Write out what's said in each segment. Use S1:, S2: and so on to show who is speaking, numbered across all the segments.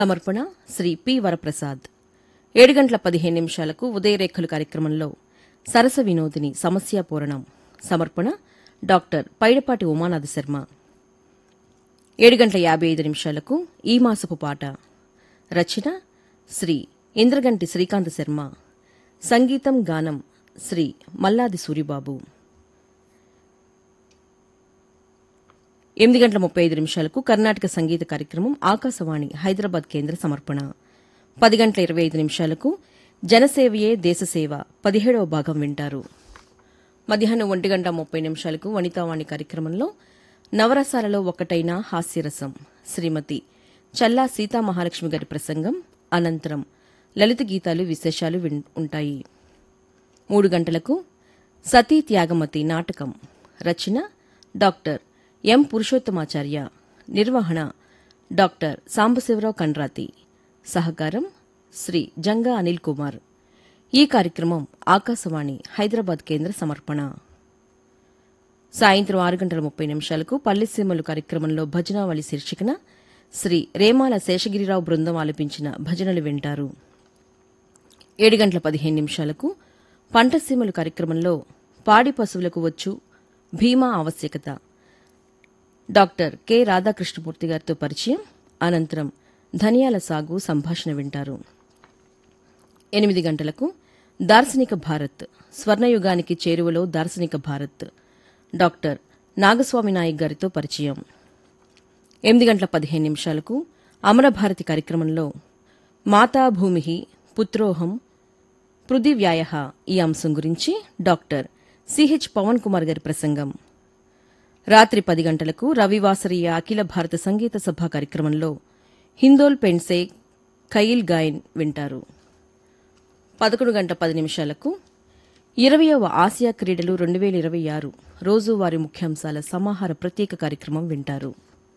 S1: సమర్పణ శ్రీ పి వరప్రసాద్ ఏడు గంటల పదిహేను నిమిషాలకు ఉదయరేఖలు కార్యక్రమంలో సరస వినోదిని సమస్య పూరణం సమర్పణ డాక్టర్ పైడపాటి ఉమానాథ శర్మ ఏడు గంటల యాభై ఐదు నిమిషాలకు ఈ మాసపు పాట రచన శ్రీ ఇంద్రగంటి శ్రీకాంత్ శర్మ సంగీతం గానం శ్రీ మల్లాది సూరిబాబు ఎనిమిది గంటల ముప్పై ఐదు నిమిషాలకు కర్ణాటక సంగీత కార్యక్రమం ఆకాశవాణి హైదరాబాద్ కేంద్ర సమర్పణ పది గంటల ఇరవై ఐదు నిమిషాలకు జనసేవయే దేశసేవ పదిహేడవ భాగం వింటారు మధ్యాహ్నం ఒంటి గంట ముప్పై నిమిషాలకు వనితావాణి కార్యక్రమంలో నవరసాలలో ఒకటైన హాస్యరసం శ్రీమతి చల్లా సీతామహాలక్ష్మి గారి ప్రసంగం అనంతరం లలిత గీతాలు విశేషాలు విన్- ఉంటాయి మూడు గంటలకు సతీ త్యాగమతి నాటకం రచన డాక్టర్ ఎం పురుషోత్తమాచార్య నిర్వహణ డాక్టర్ సాంబశివరావు కండ్రాతి సహకారం శ్రీ జంగా అనిల్ కుమార్ ఈ కార్యక్రమం ఆకాశవాణి హైదరాబాద్ కేంద్ర సమర్పణ సాయంత్రం ఆరు గంటల ముప్పై నిమిషాలకు పల్లెసీమలు కార్యక్రమంలో భజనావళి శీర్షికన శ్రీ రేమాల శేషగిరిరావు బృందం ఆలపించిన భజనలు వింటారు ఏడు గంటల పదిహేను నిమిషాలకు పంటసీమలు కార్యక్రమంలో పాడి పశువులకు వచ్చు భీమా ఆవశ్యకత డాక్టర్ కె రాధాకృష్ణమూర్తి గారితో పరిచయం అనంతరం ధనియాల సాగు సంభాషణ వింటారు ఎనిమిది గంటలకు దార్శనిక భారత్ స్వర్ణయుగానికి చేరువలో దార్శనిక భారత్ డాక్టర్ నాగస్వామి నాయక్ గారితో పరిచయం ఎనిమిది గంటల పదిహేను నిమిషాలకు అమరభారతి కార్యక్రమంలో మాతాభూమి పుత్రోహం పృథివ్యాయ ఈ అంశం గురించి డాక్టర్ సిహెచ్ పవన్ కుమార్ గారి ప్రసంగం రాత్రి పది గంటలకు రవివాసరీయ అఖిల భారత సంగీత సభ కార్యక్రమంలో హిందోల్ పెన్సే ఖయిల్ గాయన్ వింటారు పదకొండు గంట పది నిమిషాలకు ఇరవయవ ఆసియా క్రీడలు రెండు వేల ఇరవై ఆరు రోజువారీ ముఖ్యాంశాల సమాహార ప్రత్యేక కార్యక్రమం వింటారు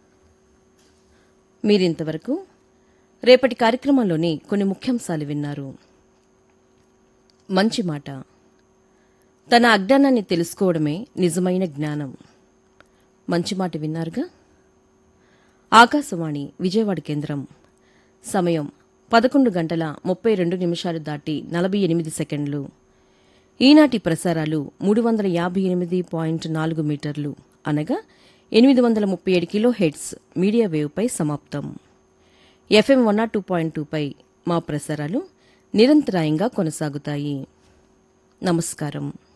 S1: మీరింతవరకు రేపటి కార్యక్రమంలోని కొన్ని ముఖ్యాంశాలు విన్నారు మంచి మాట తన అజ్ఞానాన్ని తెలుసుకోవడమే నిజమైన జ్ఞానం మంచి మాట విన్నారుగా ఆకాశవాణి విజయవాడ కేంద్రం సమయం పదకొండు గంటల ముప్పై రెండు నిమిషాలు దాటి నలభై ఎనిమిది సెకండ్లు ఈనాటి ప్రసారాలు మూడు వందల యాభై ఎనిమిది పాయింట్ నాలుగు మీటర్లు అనగా ఎనిమిది వందల ముప్పై ఏడు కిలో హెడ్స్ మీడియా వేవ్పై సమాప్తం F M one nought two point టూపై మా ప్రసారాలు నిరంతరాయంగా కొనసాగుతాయి నమస్కారం